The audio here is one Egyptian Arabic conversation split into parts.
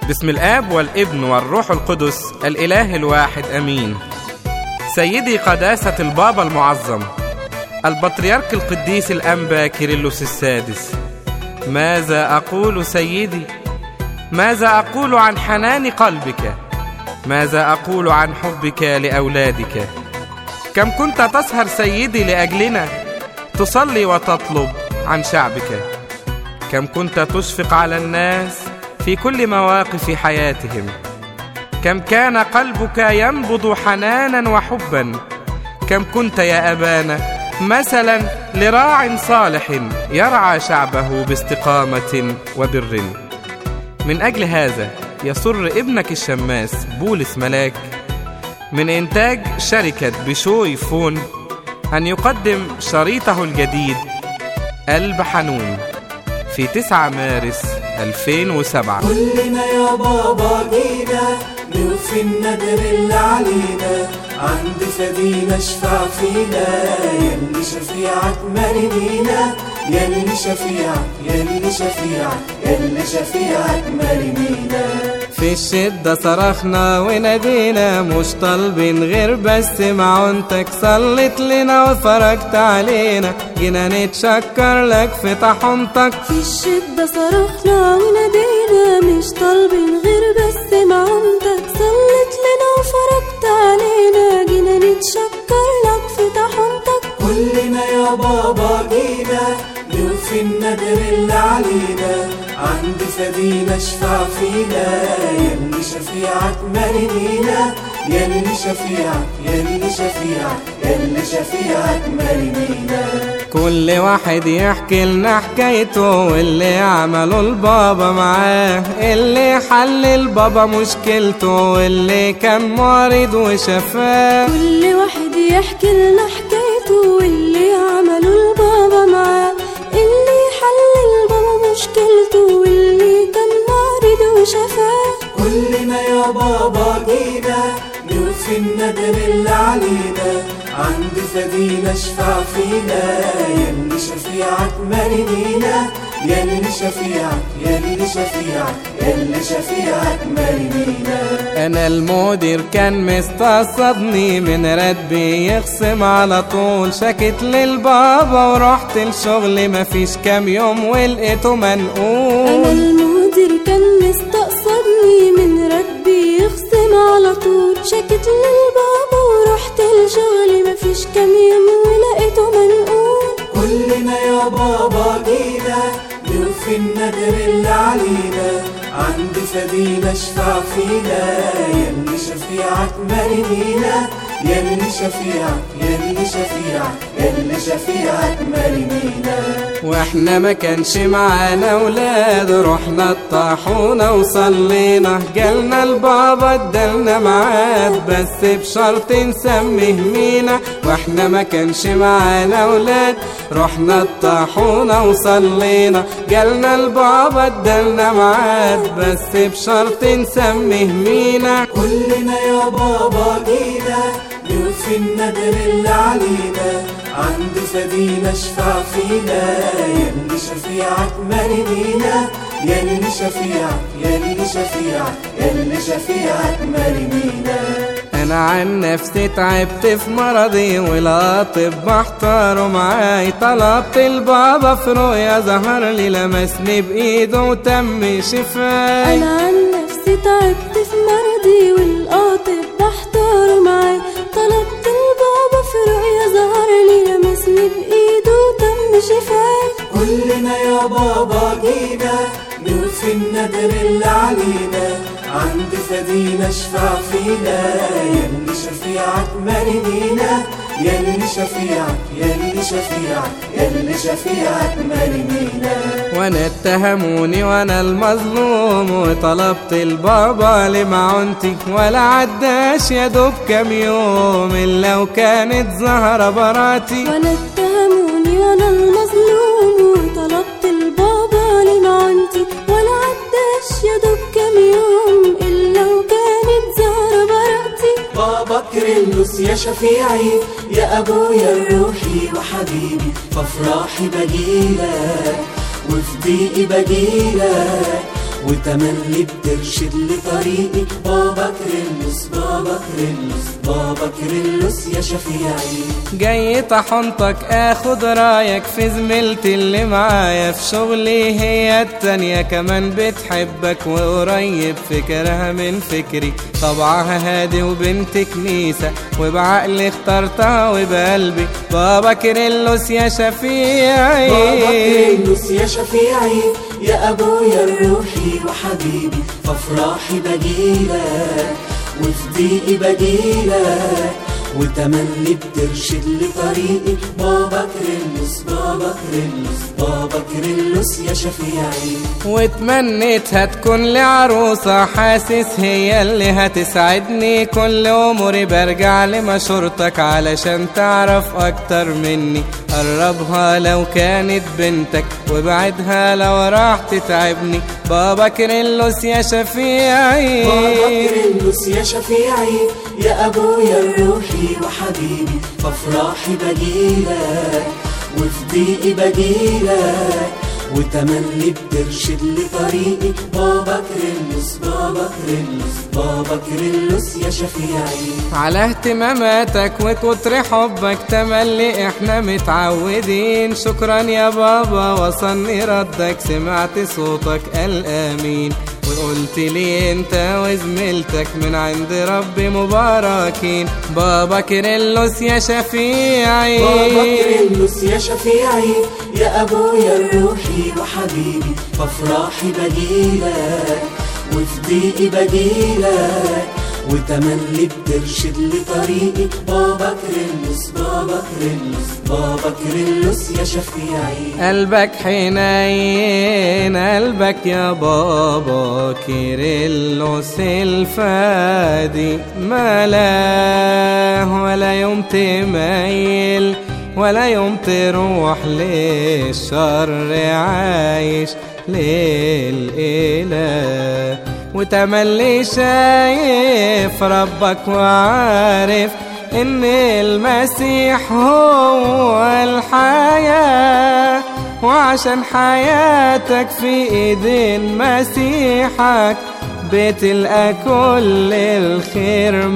بسم الآب والابن والروح القدس الإله الواحد أمين سيدي قداسة البابا المعظم البطريرك القديس الأنبا كيرلس السادس ماذا أقول سيدي ماذا أقول عن حنان قلبك ماذا أقول عن حبك لأولادك كم كنت تسهر سيدي لأجلنا تصلي وتطلب عن شعبك كم كنت تشفق على الناس في كل مواقف حياتهم كم كان قلبك ينبض حنانا وحبا كم كنت يا أبانا مثلا لراع صالح يرعى شعبه باستقامة وبر من أجل هذا يسر ابنك الشماس بولس ملاك من إنتاج شركة بشوي فون أن يقدم شريطه الجديد قلب حنون في 9 مارس 2007 كلنا يا بابا جينا نوفي الندر اللي علينا عند فدينا اشفع فينا يلي شفيعك مرمينا يلي شفيعك يلي شفيعك يلي شفيعك مرمينا في الشدة صرخنا ونادينا مش طالبين غير بس معونتك صلت لنا وفرجت علينا جينا نتشكر لك في طحنتك في الشدة صرخنا ونادينا مش طالبين غير بس معونتك صلت لنا وفرجت علينا جينا نتشكر لك في طحنتك كلنا يا بابا جينا نوفي الندر اللي علينا عند فدينا اشفع فينا يلي شفيعك مرمينا يلي شفيعك يلي شفيعك يلي شفيعك مرمينا كل واحد يحكي لنا حكايته واللي عمله البابا معاه اللي حل البابا مشكلته واللي كان مريض وشفاه كل واحد يحكي لنا حكايته واللي عمله البابا معاه اللي حل البابا مشكلته واللي كان مريض وشفاه كلنا يا بابا جينا نوفي الندر اللي علينا عند فدينا اشفع فينا يلي شفيعك مرمينا يلي شفيعك يلي شفيعك يلي شفيعك مرمينا انا المدير كان مستصدني من راتبي يخصم على طول شكت للبابا ورحت الشغل مفيش كام يوم ولقيته انا منقول المدير كان مستقصدني من راتبي يخصم على طول شكت للبابا ورحت الشغل مفيش كام يوم ولقيته منقول كلنا يا بابا جينا نوفي الندر اللي علينا عند فدينا اشفع فينا يلي شفيعك مرمينا يلي شفيعك يلي شفيعك يلي شفيعك مرمينا واحنا ما كانش معانا ولاد رحنا الطاحونة وصلينا جالنا البابا ادالنا ميعاد بس بشرط نسميه مينا واحنا ما كانش معانا ولاد رحنا الطاحونة وصلينا جالنا البابا ادالنا ميعاد بس بشرط نسميه مينا كلنا يا بابا جينا نوفي الندر اللي علينا عند فدينا اشفع فينا يلي شفيعك مرمينا يلي شفيعك يلي شفيعك يلي شفيعك مرمينا انا عن نفسي تعبت في مرضي والاطب محتار معاي طلبت البابا في رؤيا ظهر لي لمسني بايده وتم شفاي انا عن نفسي تعبت في مرضي والقاطب بحتار معاه طلبت البابا في رؤيا ظهر لي لمسني بايده وتم شفاي كلنا يا بابا جينا نوفي الندر اللي علينا عند فدينا اشفع فينا يلي شفيعك مرمينا يلي شفيعك يلي شفيعك يلي شفيعك مرمينا وانا اتهموني وانا المظلوم وطلبت البابا لمعونتي ولا عداش يا دوب كام يوم الا وكانت زهرة براتي وانا اتهموني وانا المظلوم وطلبت البابا لمعنتي ولا عداش يا دوب كام يوم الا وكانت زهرة براءتي بابا كريلوس يا شفيعي يا ابويا الروحي وحبيبي فافراحي بجيلك وفي ضيقي بجيلك وتملي بترشد لطريقي بابا كريلوس بابا كريلوس بابا كريلوس يا شفيعي جاي طحنتك اخد رايك في زميلتي اللي معايا في شغلي هي التانية كمان بتحبك وقريب فكرها من فكري طبعها هادي وبنت كنيسة وبعقلي اخترتها وبقلبي بابا كريلوس يا شفيعي بابا كريلوس يا شفيعي يا أبويا الروحي وحبيبي فافراحي بجيلك وفي ضيقي بجيلك وتملي بترشد لطريقي بابا كريلوس بابا كريلوس بابا كريلوس يا شفيعي واتمنيتها تكون لي عروسة حاسس هي اللي هتسعدني كل أموري برجع لمشورتك علشان تعرف أكتر مني قربها لو كانت بنتك وابعدها لو راح تتعبني بابا كريلوس يا شفيعي بابا كريلوس يا شفيعي يا أبويا الروحي وحبيبي فافراحي بجيلك وفي ضيقي بجيلك وتملي بترشد لطريقي بابا كريلوس بابا كريلوس بابا كريلوس يا شفيعي على اهتماماتك وكتر حبك تملي احنا متعودين شكرا يا بابا وصلني ردك سمعت صوتك قال امين وقلت لي انت وزميلتك من عند ربي مباركين بابا كريلوس يا شفيعي بابا كريلوس يا شفيعي يا أبويا الروحي وحبيبي فافراحي بجيلك وفي ضيقي بجيلك وتملي بترشد لطريقي بابا كريلوس بابا كريلوس بابا كريلوس يا شفيعي قلبك حنين قلبك يا بابا كيرلس الفادي ما لا ولا يوم تميل ولا يوم تروح للشر عايش للإله وتملي شايف ربك وعارف ان المسيح هو الحياة وعشان حياتك في ايدين مسيحك بتلقى كل الخير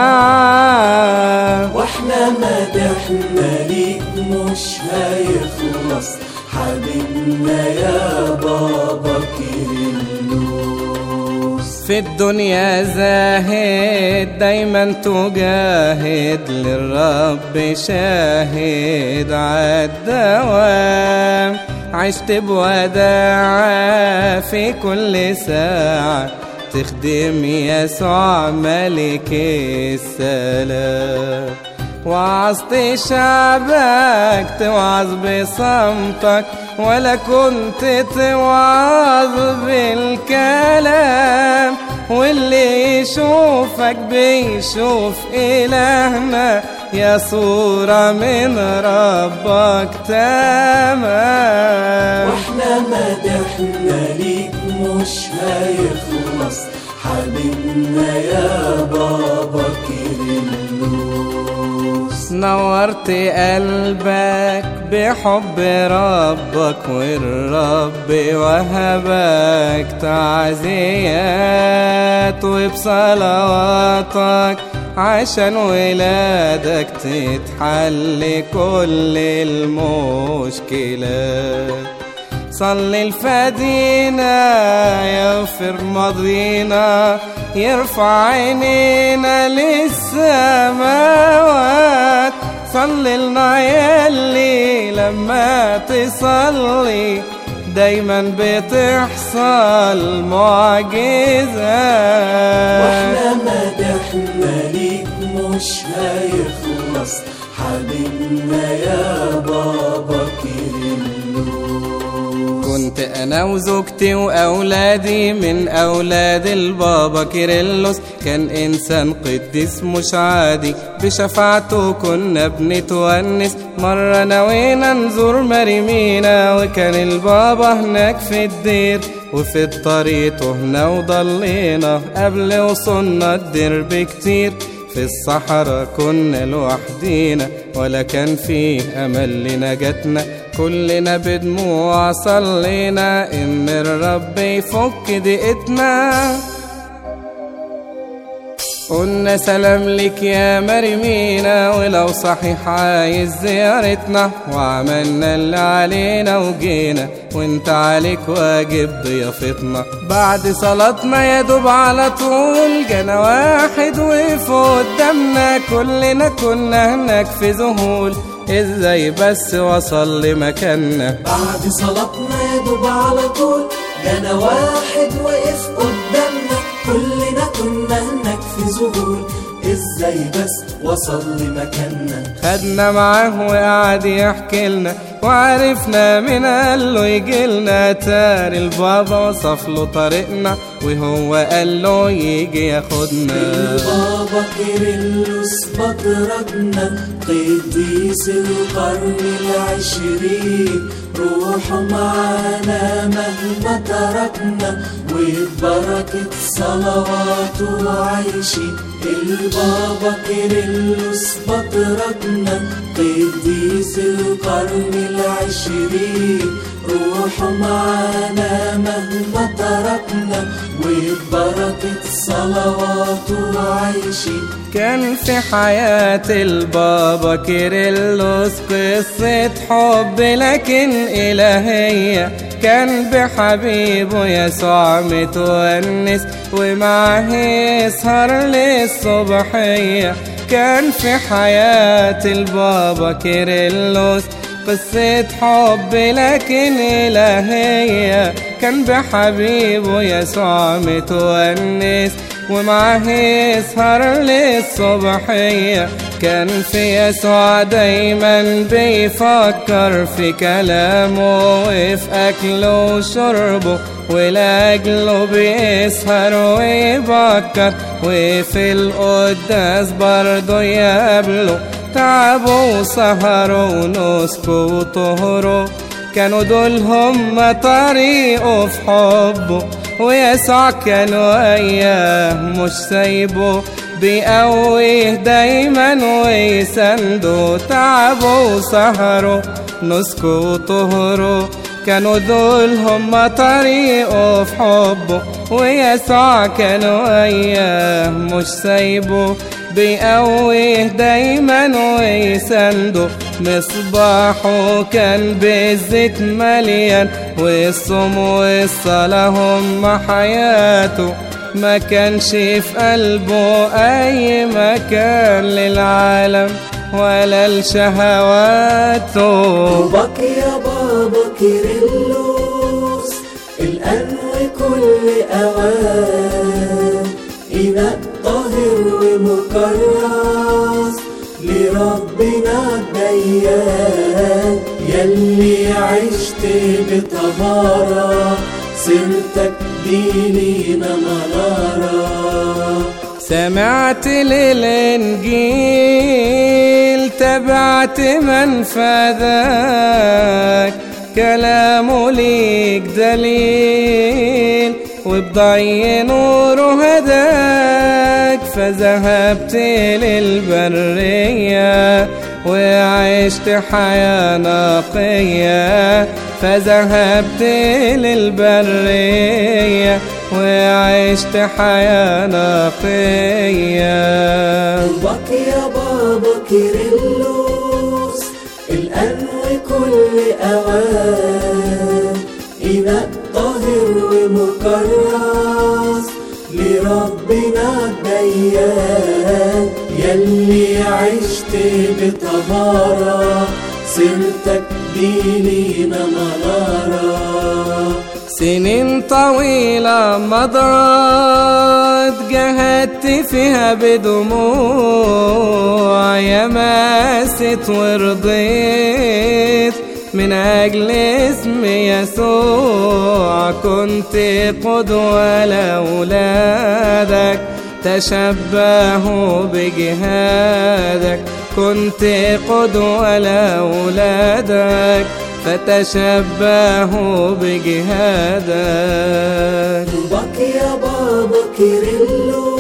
معاه واحنا مدحنا ليك مش هيخلص حبيبنا يا بابا كيرلس في الدنيا زاهد دايما تجاهد للرب شاهد عالدوام عشت بوداعة في كل ساعة تخدم يسوع ملك السلام وعظت شعبك توعظ بصمتك ولا كنت توعظ بالكلام واللي يشوفك بيشوف إلهنا يا صورة من ربك تمام واحنا مدحنا ليك مش هيخلص حبيبنا يا بابا كيرلس نورت قلبك بحب ربك والرب وهبك تعزيات وبصلواتك عشان ولادك تتحل كل المشكلات صلي الفدينا يغفر ماضينا يرفع عينينا للسماوات صلي لنا يلي لما تصلي دايما بتحصل معجزات واحنا مدحنا ليك مش هيخلص حبيبنا يا بابا كيرلس كنت انا وزوجتي واولادي من اولاد البابا كيرلس كان انسان قديس مش عادي بشفاعته كنا بنتونس مرة نوينا نزور مريمينا وكان البابا هناك في الدير وفي الطريق تهنا وضلينا قبل وصلنا الدير بكتير في الصحراء كنا لوحدينا ولا كان فيه أمل لنجاتنا كلنا بدموع صلينا إن الرب يفك دقتنا قلنا سلام لك يا مريمينا ولو صحيح عايز زيارتنا وعملنا اللي علينا وجينا وانت عليك واجب ضيافتنا بعد صلاتنا يا دوب على طول جانا واحد وقف قدامنا كلنا كنا هناك في ذهول ازاي بس وصل لمكاننا بعد صلاتنا يا دوب على طول جانا واحد وقف قدامنا كلنا كنا هناك في ذهول ازاي بس وصل لمكاننا خدنا معاه وقعد يحكي لنا وعرفنا من قال له يجي لنا تار البابا وصف له طريقنا وهو قال له يجي ياخدنا بابا كيرلس بطرقنا قديس القرن العشرين روحه معانا مهما تركنا وببركة صلواته عايشين البابا كيرلس بطرقنا قديس القرن العشرين روحه معانا مهما تركنا وببركة صلواته عايشين كان في حياة البابا كيرلس قصة حب لكن إلهية كان بحبيبه يسوع متونس ومعه يسهر للصبحية كان في حياة البابا كيرلس قصة حب لكن إلهية كان بحبيبه يسوع متونس ومعاه يسهر للصبحية كان في يسوع دايما بيفكر في كلامه وفي أكله وشربه ولأجله بيسهر ويبكر وفي القداس برضه يقابله تعبوا وسهروا ونسكوا وطهروا كانوا دول هم طريقه في حبه ويسوع كان وياه مش سايبه بيقويه دايما ويسنده تعبوا وسهروا نسكوا وطهروا كانوا دول هم طريقه في حبه ويسوع كان وياه مش سايبه بيقويه دايما ويسنده مصباحه كان بالزيت مليان والصوم والصلاة هم حياته ما كانش في قلبه أي مكان للعالم ولا لشهواته طوبك يا بابا كيرلس الآن وكل أوان إناء طاهر ومكرس لربنا الديان يلي عشت بطهارة سيرتك دي لينا منارة سمعت للإنجيل تبعت من فذاك كلامه ليك دليل وبضي نوره هداك فذهبت للبرية وعشت حياة نقية فذهبت للبرية وعشت حياة نقية طوبك يا بابا كيرلس الآن وكل أوان إناء طاهر ومكرس لربنا الديان يلي عشت بطهارة سيرتك دي لينا منارة سنين طويلة مضت جهدت فيها بدموع يا ماست ورضيت من أجل اسم يسوع كنت قدوة لأولادك تشبهوا بجهادك كنت قدوة لأولادك فتشبهوا بجهادك طوبك يا بابا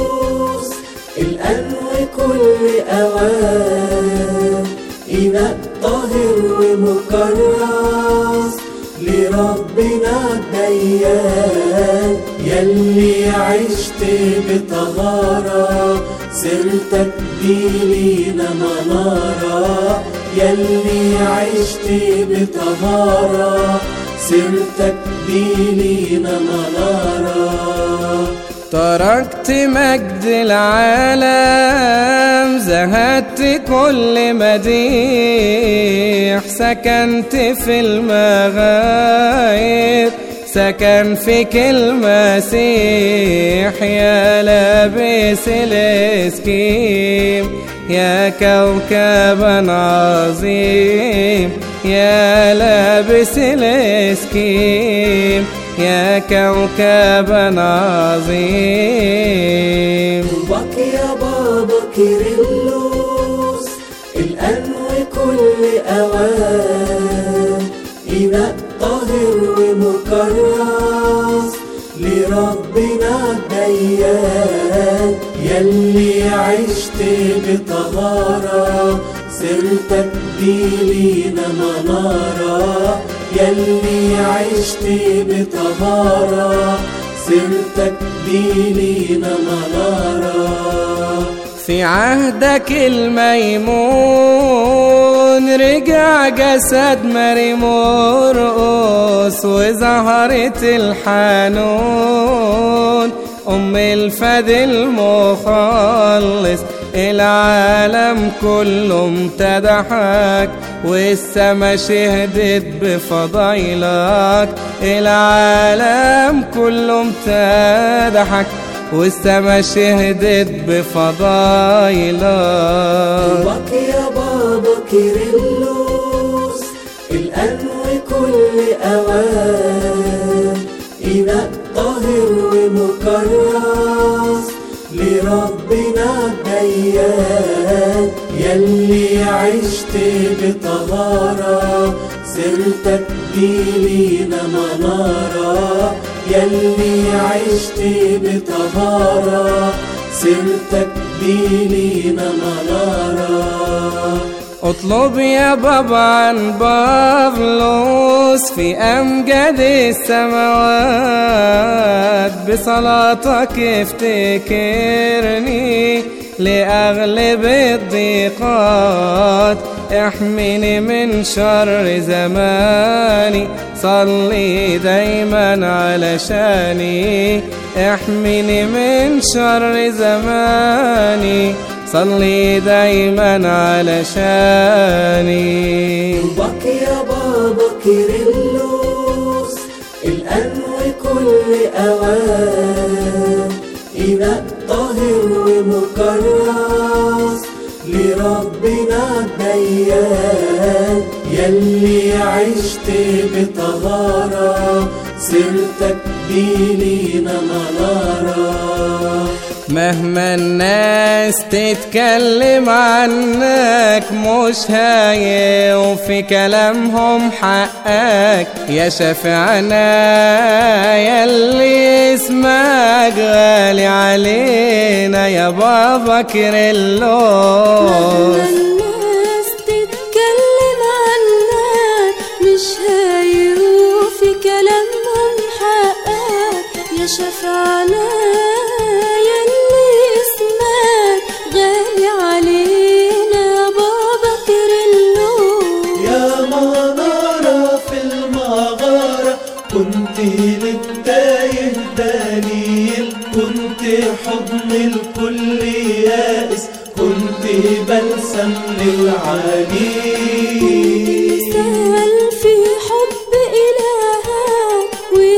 كيرلس الآن وكل أوان إناء طاهر ومكرس لربنا الديان يلي عشت بطهارة سيرتك دي لينا منارة يلي عشت بطهارة سيرتك دي لينا منارة تركت مجد العالم زهدت كل مديح سكنت في المغاير سكن فيك المسيح يا لابس الاسكيم يا كوكبا عظيم يا لابس الاسكيم يا كوكبا عظيم طوبك يا بابا كيرلس الآن وكل أوان إناء طاهر ومكرس لربنا الديان يلي عشت بطهارة سيرتك دي لينا منارة يلي عشت بطهارة سيرتك دي لينا منارة في عهدك الميمون رجع جسد مريم مرقص وظهرت الحنون أم الفد المخلص العالم كله امتدحك والسما شهدت بفضايلك العالم كله امتدحك والسما شهدت بفضايلك طوبك يا بابا كيرلس الآن وكل أوان إناء طاهر ومكرس لربنا الديان يلي عشت بطهارة سيرتك دي لينا منارة يلي عشت بطهارة سيرتك دي لينا منارة اطلب يا بابا عن بابلوس في أمجد السماوات بصلاتك افتكرني لأغلب الضيقات احمني من شر زماني صلي دايما علشاني احمني من شر زماني صلي دايما علشاني طوبك يا بابا كيرلس الآن وكل أوان إناء طاهر ومكرس لربنا الديان يلي عشت بطهارة سيرتك دي لينا منارة مهما الناس تتكلم عنك مش هايف في كلامهم حقك يا شفعنا يلي اسمك غالي علينا يا بابا مهما كريلوس الناس تتكلم عنك مش هيروح في كلامهم حقك يا شفعنا يلي اسمك غالي علينا يا بابا كرلو يا منارة في المغارة كنت للتايه دليل كنت حضن الكل يائس كنت بلسم للعليل مثال في حب إلهك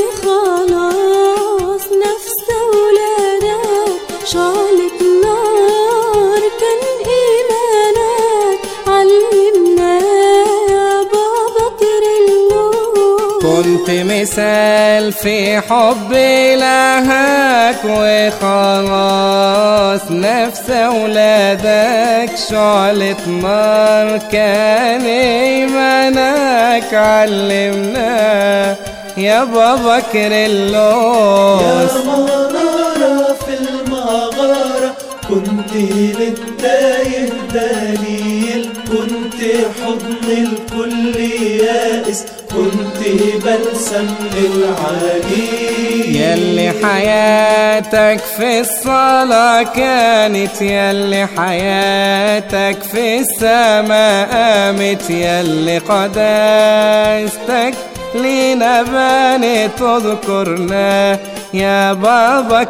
وخلاص نفس أولادك شعلة نار كان إيمانك علمنا يا بابا كرلو كنت مثال في حب إلهك وخلاص نفس أولادك شعلة نار كان إيمانك علمنا يا بابا يا كريلوس منارة في المغارة كنت للتايه دليل كنت حضن الكل يائس كنت بلسم للعالي يلي حياتك في الصلاة كانت يلي حياتك في السماء قامت يلي قداستك لينا بانت تذكرنا يا بابا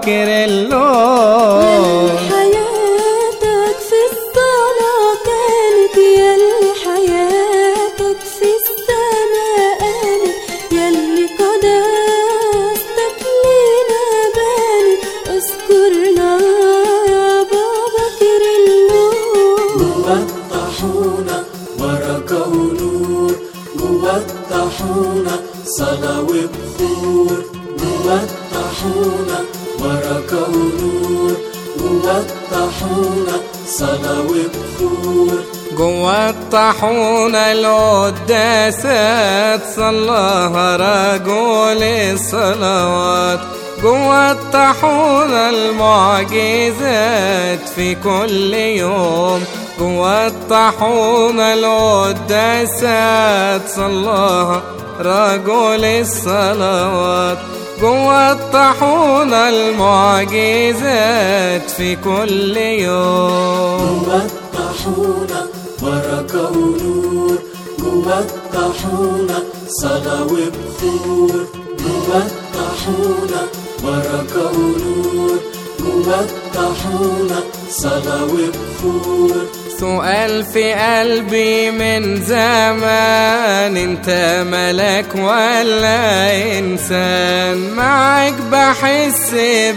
كريلو حياتك في الصلاة كانت يلي حياتك في السماء قامت يلي قداستك لينا بانت اذكرنا يا بابا كريلو جوا الطاحونة بركة ونور جوا الطاحونة صلاة وبخور جوا الطاحونة بركة ونور جوا الطاحونة صلاة وبخور جوا الطاحونة القداسات صلاها رجل الصلوات جوا الطاحونة المعجزات في كل يوم جوا الطاحونة القداسات صلاها رجل الصلوات جوا الطاحونة المعجزات في كل يوم جوا الطاحونة بركة ونور جوا الطاحونة صلاة وبخور جوا الطاحونة بركة ونور جوا الطاحونة صلاة وبخور سؤال في قلبي من زمان انت ملك ولا انسان معك بحس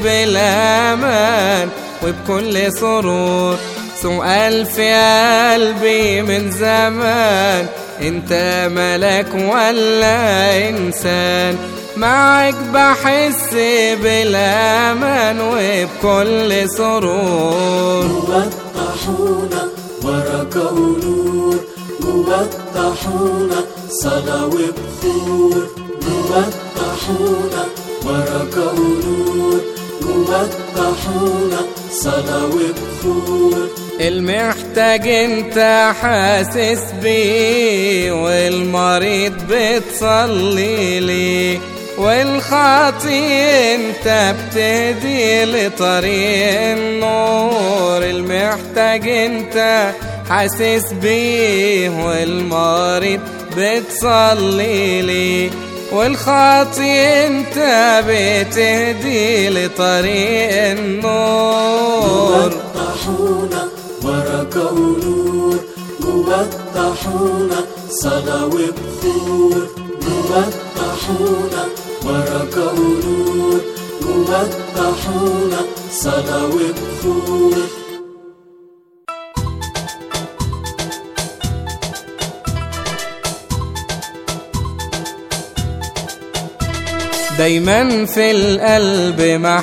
بالامان وبكل سرور سؤال في قلبي من زمان انت ملك ولا انسان معك بحس بالامان وبكل سرور جوا الطاحونة بركة ونور جوا الطاحونة صلاة وبخور جوا الطاحونة بركة ونور جوا الطاحونة صلاة وبخور المحتاج انت حاسس بيه والمريض بتصلي ليه والخاطي انت بتهدي لطريق النور المحتاج انت حاسس بيه والمريض بتصلي ليه والخاطي انت بتهدي لطريق جوا النور الطاحونة بركة ونور جوا الطاحونة صلاة وبخور جوا الطاحونة بركة ونور جوا الطاحونة صلاة وبخور دايما في القلب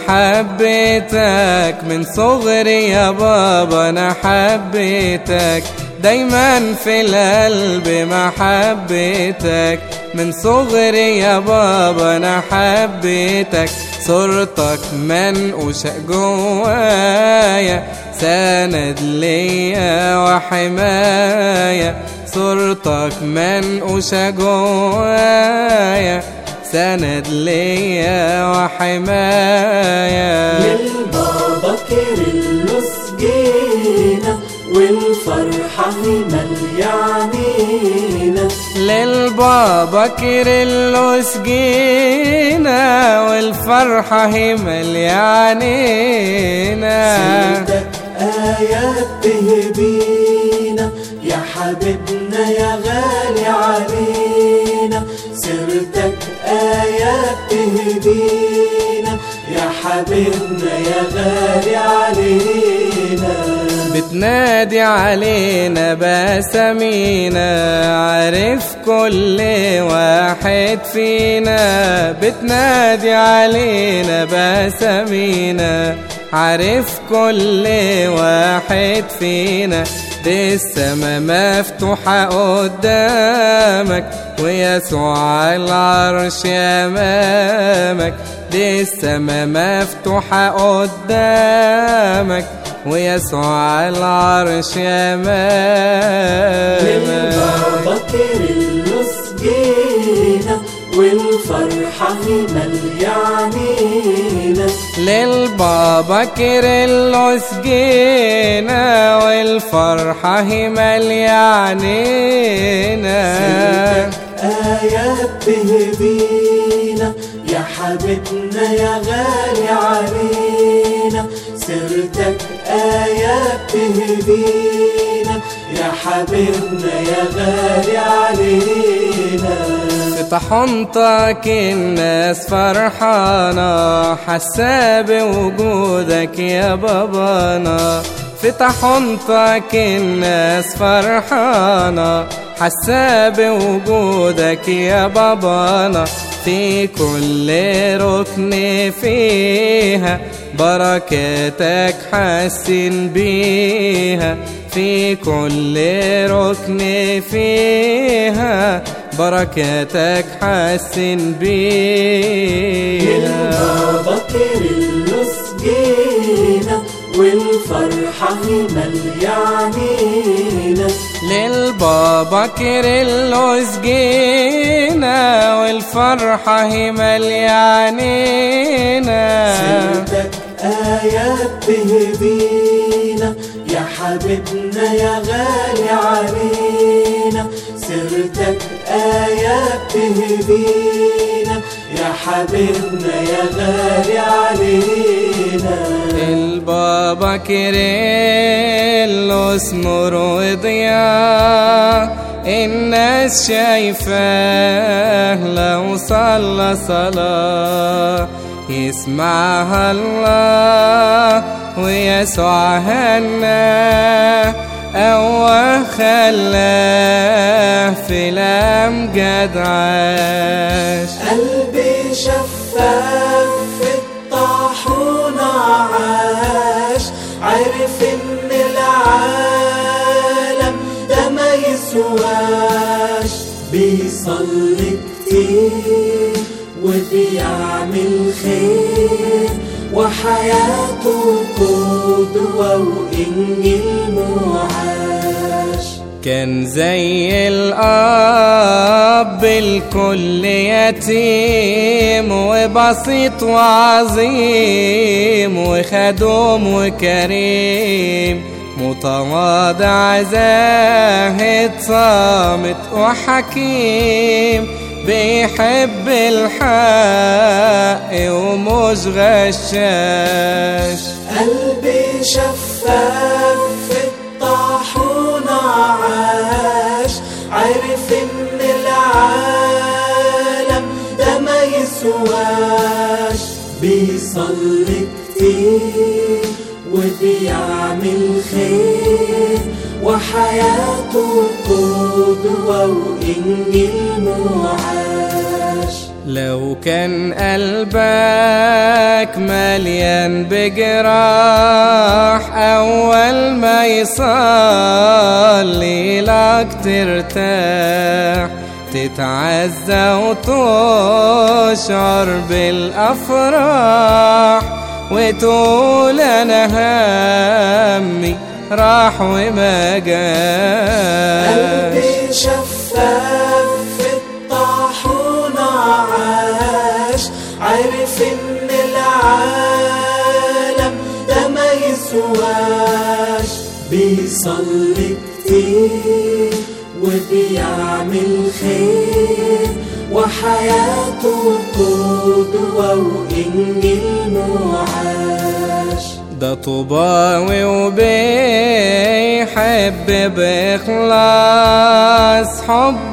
محبتك من صغري يا بابا انا حبيتك دايما في القلب محبتك من صغري يا بابا انا حبيتك صورتك منقوشة جوايا سند ليا وحماية صورتك منقوشة جوايا سند ليا وحماية للبابا كيرلس جينا والفرحة مالية عينينا للبابا كيرلس جينا والفرحة هي مليانينا سيرتك آيات تهدينا يا حبيبنا يا غالي علينا سيرتك آيات تهدينا يا حبيبنا يا غالي علينا بتنادي علينا بسمينا عارف كل واحد فينا بتنادي علينا بسمينا عارف كل واحد فينا دي السما مفتوحة قدامك ويسوع على العرش أمامك دي السما مفتوحة قدامك ويسوع على العرش يمامك للبابا كيرلس جينا والفرحة مليانينا للبابا كيرلس جينا والفرحة هي مليانينا آيات تهدينا يا حبيبنا يا غالي علينا سيرتك آيات تهدينا يا حبيبنا يا غالي علينا في طحنتك الناس فرحانة حاسة بوجودك يا بابانا في طحنتك الناس فرحانة حاسة بوجودك يا بابانا في كل ركن فيها بركاتك حاسين بيها في كل ركن فيها بركاتك حاسين بيها البابا كيرلس جينا والفرحة مليانينا للبابا كيرلس جينا والفرحة هي مليانينا سيرتك آيات تهدينا يا حبيبنا يا غالي علينا سيرتك آيات تهدينا يا حبيبنا يا غالي علينا البابا كيرلس نور وضياء الناس شايفاه لو صلى صلاة يسمعها الله ويسوع هناه أو خلاه في الأمجد عاش قلبي شفاف في الطاحونة عاش عرف ان العالم ده ما يسواش بيصلي كتير وبيعمل خير وحياته قدوة وإنجيل معاش كان زي الأب الكل يتيم وبسيط وعظيم وخدوم وكريم متواضع زاهد صامت وحكيم بيحب الحق ومش غشاش قلبي شفاف في الطاحونة عاش عرف ان العالم ده ما يسواش بيصلي كتير وبيعمل خير وحياته قدوة وإنجيل معاش لو كان قلبك مليان بجراح أول ما يصلي لك ترتاح تتعزى وتشعر بالأفراح وتقول أنا همي راح وما جاش قلبي شفاف في الطاحونة عاش عرف ان العالم ده ما يسواش بيصلي كتير وبيعمل خير وحياته قدوة وإنجيل معاش ده طوباوي وبيحب بإخلاص حب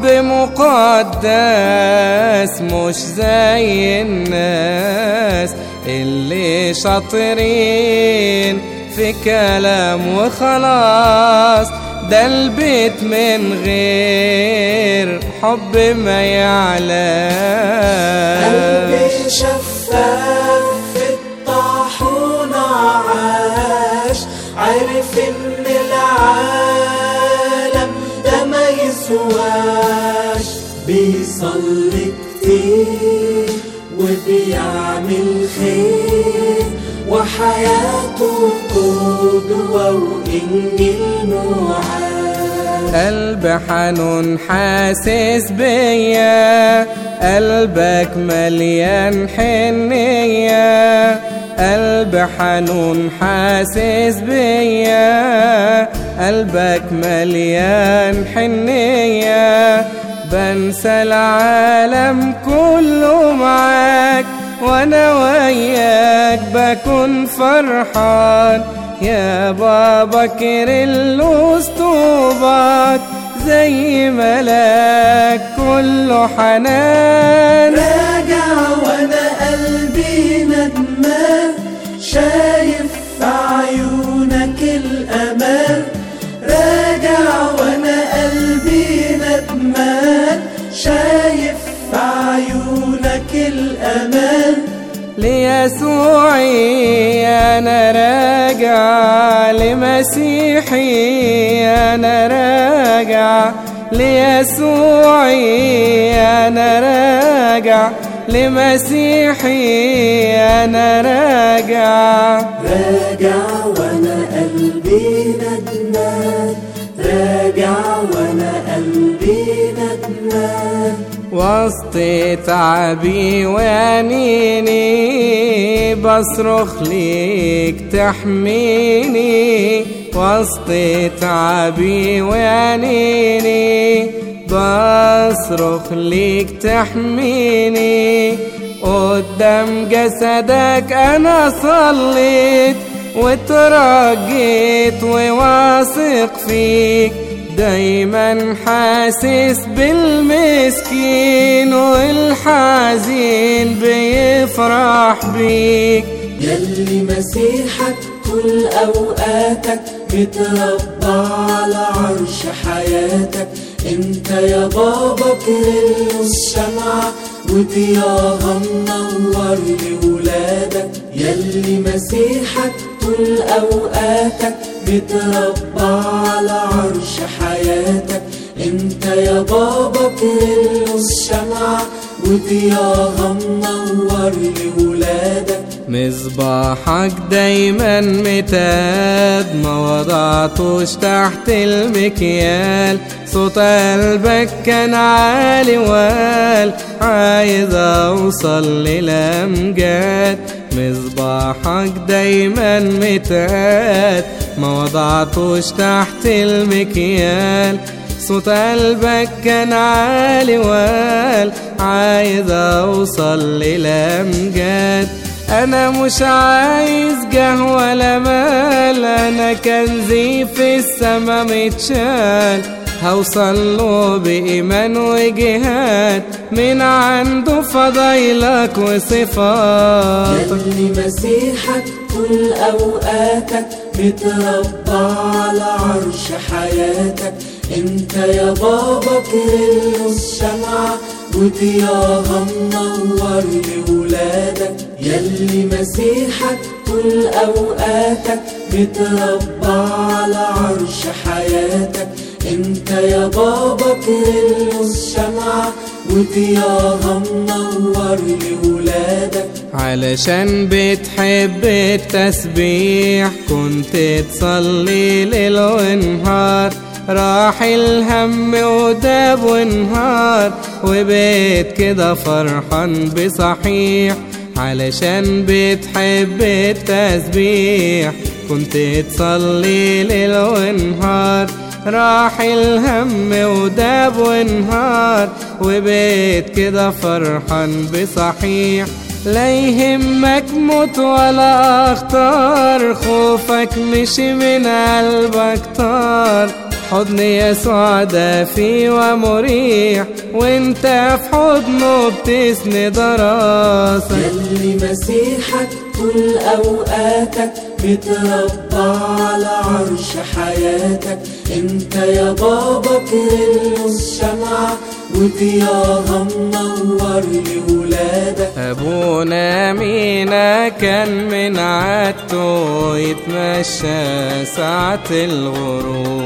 مقدس مش زي الناس اللي شاطرين في كلام وخلاص ده البيت من غير حب ما يعلى قلبي شفاف في الطاحونة عاش عرف ان العالم ده ما يسواش بيصلي كتير وبيعمل خير وحياته قدوة وإنجيل معاه قلب حنون حاسس بيا قلبك مليان حنية قلب حنون حاسس بيا قلبك مليان حنية بنسى العالم كله معاك وانا وياك بكون فرحان يا بابا كيرلس طوبك زي ملاك كله حنان راجع وانا قلبي ندمان شايف في عيونك الامان راجع وانا قلبي ندمان شايف في عيونك الامان ليسوعي أنا راجع لمسيحي أنا راجع ليسوعي أنا راجع لمسيحي أنا راجع راجع وانا قلبي ندمان راجع وانا قلبي ندمان وسط تعبي وانيني بصرخ ليك تحميني وسط تعبي وانيني بصرخ ليك تحميني قدام جسدك انا صليت وترجيت وواثق فيك دايما حاسس بالمسكين والحزين بيفرح بيك يلي مسيحك كل اوقاتك متربع على عرش حياتك انت يا بابا كريلوس شمعة وضياها منور لولادك يلي مسيحك طول اوقاتك متربع على عرش حياتك انت يا بابا كريلوس شمعة وضياها منور لولادك مصباحك دايما متاد ما وضعتوش تحت المكيال صوت قلبك كان عالي وقال عايز اوصل للامجاد مصباحك دايما متاد ما وضعتوش تحت المكيال صوت قلبك كان عالي وقال عايز اوصل للامجاد انا مش عايز جه ولا مال انا كنزي في السما متشال هوصل له بإيمان وجهاد من عنده فضايلك وصفاتك يلي مسيحك كل أوقاتك متربع على عرش حياتك انت يا بابا كريلوس شمعة وضياها منور لولادك يلي مسيحك كل أوقاتك متربع على عرش حياتك انت يا بابا كريلوس شمعة وضياها منور لولادك علشان بتحب التسبيح كنت تصلي ليل ونهار راح الهم وداب ونهار وبيت كده فرحان بصحيح علشان بتحب التسبيح كنت تصلي ليل ونهار راح الهم وداب ونهار وبيت كده فرحان بصحيح لا يهمك موت ولا اختار خوفك مشي من قلبك طار حضن يسوع دافي ومريح وانت في حضنه بتسند راسك يلي مسيحك كل أوقاتك متربع على عرش حياتك انت يا بابا كريلوس شمعة وضياها منور لولادك أبونا مينا كان من عادته يتمشى ساعة الغروب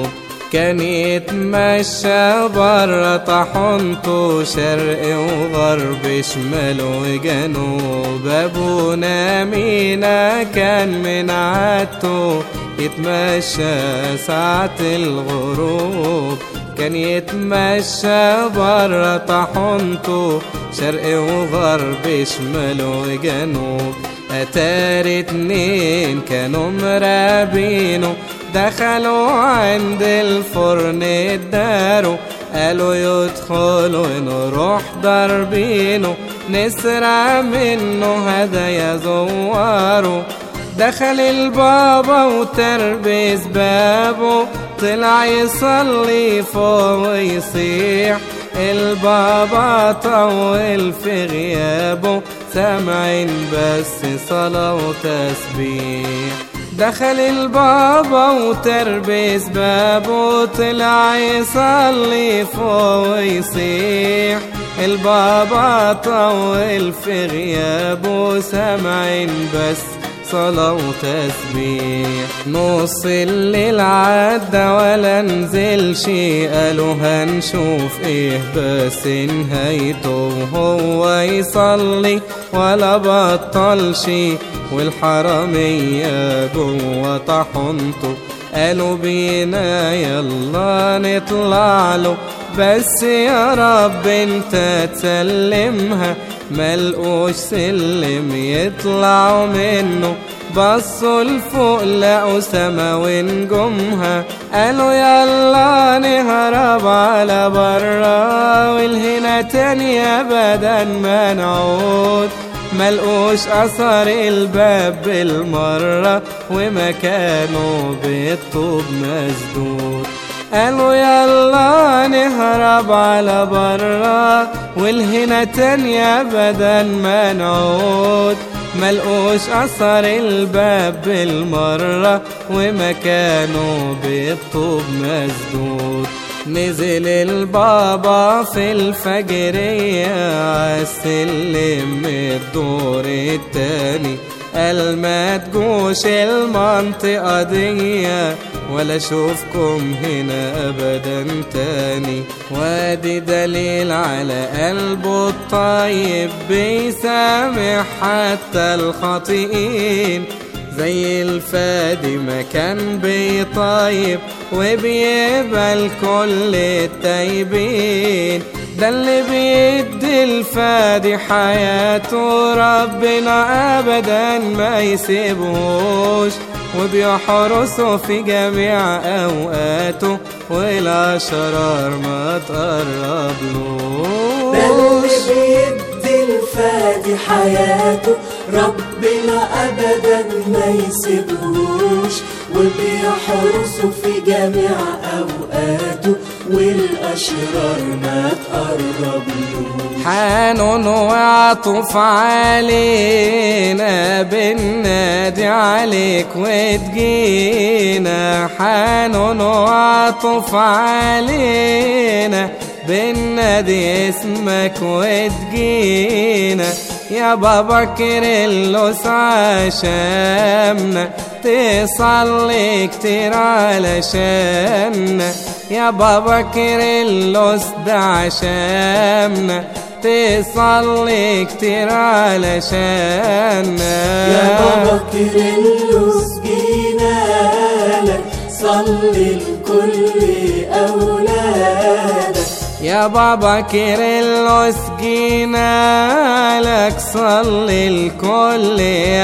كان يتمشى برا طحنته شرق وغرب شمال وجنوب ابونا مينا كان من عادته يتمشى ساعة الغروب كان يتمشى برا طحنته شرق وغرب شمال وجنوب أتاري اتنين كانوا مرابينه دخلوا عند الفرن اداروا قالوا يدخلوا نروح ضاربينه نسرع منه هدايا زواره دخل البابا وتربس بابه طلع يصلي فوق ويصيح البابا طول في غيابه سامعين بس صلاة وتسبيح دخل البابا وتربس بابه طلع يصلي فوق ويصيح البابا طول في غيابه سامعين بس صلاة وتسبيح نص الليل عدى ولا نزلش قالوا هنشوف ايه بس نهايته وهو يصلي ولا بطلش والحرامية جوه طحنته قالوا بينا يلا نطلع له بس يا رب انت تسلمها ملقوش سلم يطلعوا منه بصوا لفوق لقوا سما ونجومها قالوا يلا نهرب على برا والهنا تانية بدل ما نعود ملقوش أثر الباب بالمرة ومكانه بالطوب مسدود قالوا يلا نهرب على برا والهنا تانية بدل ما نعود ملقوش أثر الباب بالمرة ومكانه بالطوب مسدود نزل البابا في الفجرية عالسلم الدور التاني قال ما تجوش المنطقة دي ولا اشوفكم هنا ابدا تاني وادي دليل على قلبه الطيب بيسامح حتى الخاطئين زي الفادي ما كان بيطيب وبيقبل كل التايبين ده اللي بيدي الفادي حياته ربنا ابدا ما يسيبهوش وبيحرسه في جميع اوقاته والاشرار ما تقربلوش ده اللي بيدي الفادي حياته ربنا ابدا ما يسيبهوش وبيحرسه في جميع اوقاته والاشرار ما تقربلوش حنون وعطف علينا بالنادي عليك وتجينا حنون وعطف علينا بالنادي اسمك وتجينا يا بابا كيرلس عشامنا تصلي كتير علشاننا يا بابا كيرلس ده عشامنا تصلي كتير علشاننا يا بابا كيرلس جينالك صلي لكل أولادك يا بابا كيرلس جينا لك صلي لكل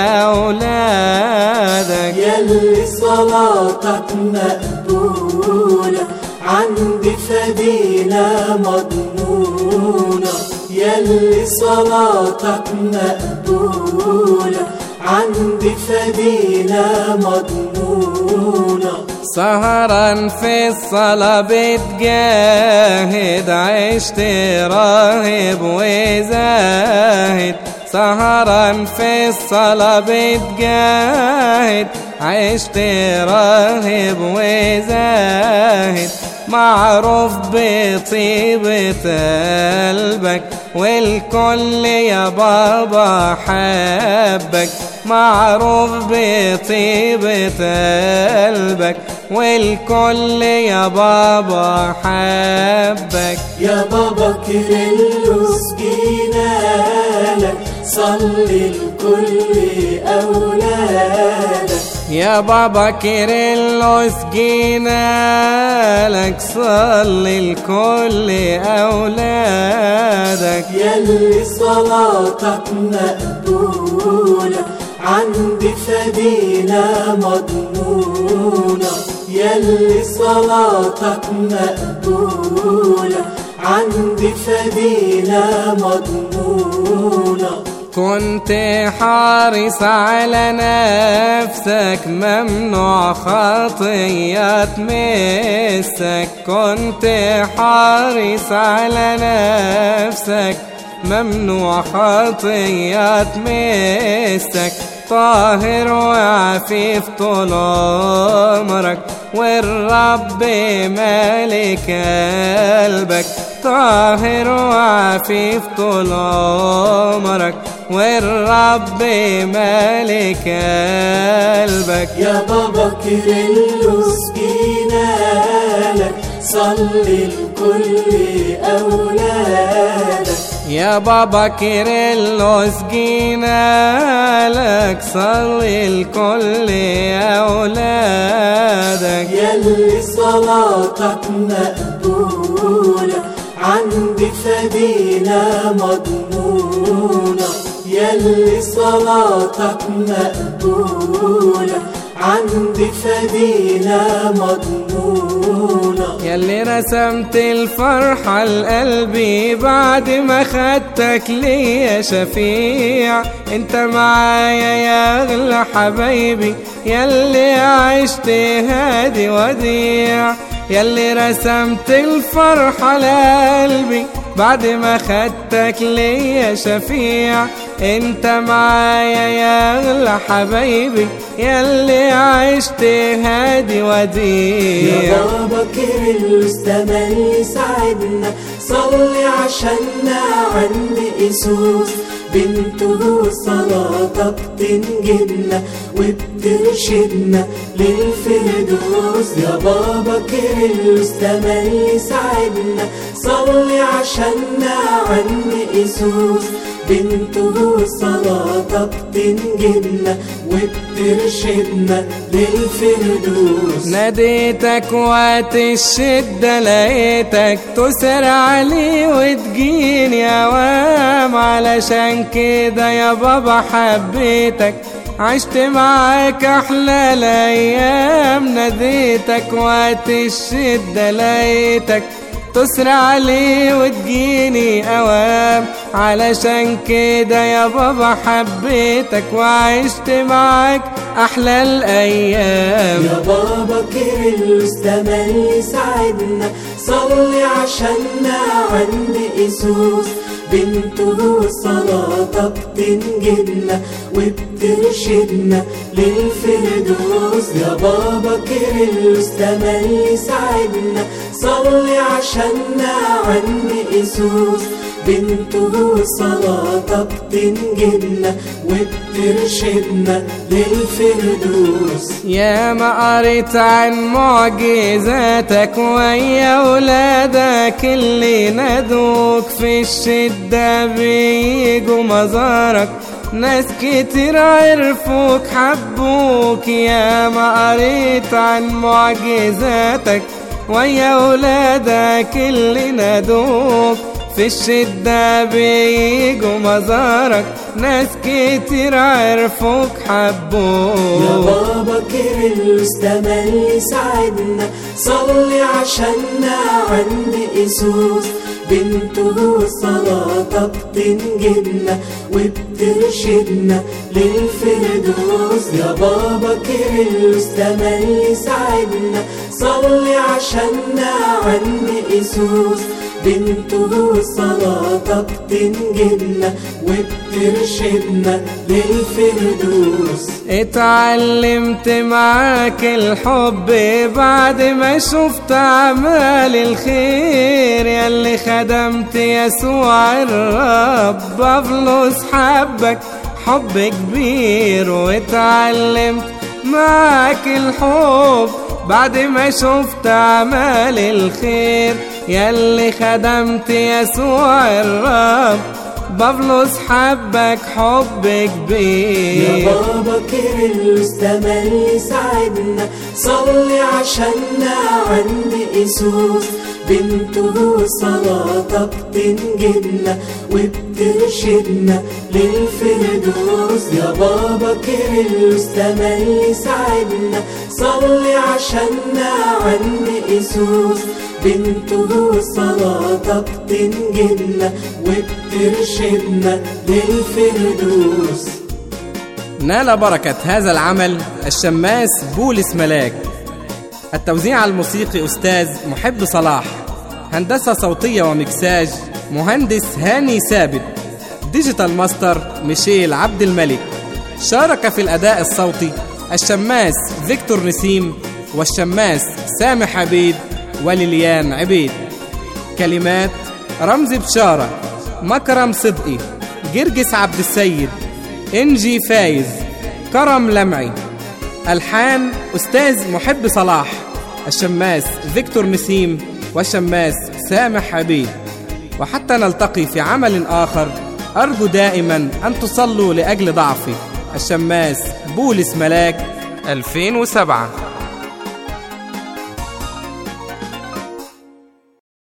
أولادك يلي صلاتك مقبولة عند فدينا مضمونة يلي صلاتك مقبولة عند فدينا مضمونة سهرا في الصلاة بتجاهد عشت راهب وزاهد سهرا في الصلاة بتجاهد عشت راهب وزاهد معروف بطيبة قلبك والكل يا بابا حبك معروف بطيبة قلبك والكل يا بابا حبك يا بابا كيرلس جينالك صلي لكل أولادك يا بابا كيرلس جينا لك صلي لكل أولادك يلي صلاتك مقبولة عند فدينا مضمونة يلي صلاتك مقبولة عند فدينا مضمونة كنت حارس على نفسك ممنوع خطية تمسك كنت حارس على نفسك ممنوع خطية تمسك طاهر وعفيف طول عمرك والرب مالك قلبك طاهر وعفيف طول عمرك والرب مالك قلبك يا بابا كيرلس جينالك صلي لكل أولادك يا بابا كيرلس جينا لك صلي الكل أولادك يلي صلاتك مقبولة عند فدينا مضمونة يلي صلاتك مقبولة عند فدينا مضمونة يلي رسمت الفرحة لقلبي بعد ما خدتك ليا شفيع انت معايا يا اغلى حبايبي يلي عشت هادي وديع يلي رسمت الفرحة لقلبي بعد ما خدتك ليا شفيع انت معايا يا اغلى حبايبي يلي عشت هادي يا وديع بابا كيرلس تملي ساعدنا صلي عشاننا عند إيسوس بنته صلاتك تنجدنا وبترشدنا للفردوس يا بابا كيرلس تملي ساعدنا صلي عشاننا عند إيسوس بنته صلاتك تنجدنا وبترشدنا للفردوس ناديتك وقت الشدة لقيتك تسرع لي وتجيني اوام علشان كده يا بابا حبيتك عشت معاك احلى الايام ناديتك وقت الشدة لقيتك تسرع لي وتجيني اوام علشان كده يا بابا حبيتك وعشت معاك احلى الايام يا بابا كيرلس تملي ساعدنا صلي عشاننا عند إيسوس بنته صلاتك تنجدنا وبترشدنا للفردوس يا بابا كيرلس تملي ساعدنا صلي عشاننا عند إيسوس بنته صلاتك تنجدنا وبترشدنا للفردوس يا ما قريت عن معجزاتك ويا ولادك اللي نادوك في الشدة بيجوا مزارك ناس كتير عرفوك حبوك يا ما قريت عن معجزاتك ويا ولادك اللي نادوك في الشدة بيجوا مزارك ناس كتير عرفوك يا حبوك بابا كيرلس تملي ساعدنا صلي عشاننا عند إيسوس بنته صلاتك تنجدنا وبترشدنا للفردوس يا بابا كيرلس تملي ساعدنا صلي عشاننا عند إيسوس بنته صلاتك تنجدنا وبترشدنا للفردوس اتعلمت معاك الحب بعد ما شفت اعمال الخير ياللي خدمت يسوع الرب بفلوس حبك حب كبير واتعلمت معاك الحب بعد ما شفت أعمال الخير يلي خدمت يسوع الرب بفلوس حبك حب يا كبير بابا كيرلس تملي ساعدنا صلي عشاننا عند إيسوس بنته صلاتك تنجدنا وبترشدنا للفردوس يا بابا كيرلس تملي ساعدنا صلي عشاننا عند إيسوس بنته صلاتك تنجدنا وبترشدنا للفردوس نال بركة هذا العمل الشماس بولس ملاك التوزيع الموسيقي أستاذ محب صلاح هندسة صوتية ومكساج مهندس هاني ثابت ديجيتال ماستر ميشيل عبد الملك شارك في الأداء الصوتي الشماس فيكتور نسيم والشماس سامح عبيد وليليان عبيد كلمات رمزي بشارة مكرم صدقي جرجس عبد السيد إنجي فايز كرم لمعي ألحان أستاذ محب صلاح الشماس فيكتور نسيم والشماس سامح عبيد وحتى نلتقي في عمل آخر أرجو دائما أن تصلوا لأجل ضعفي الشماس بولس ملاك 2007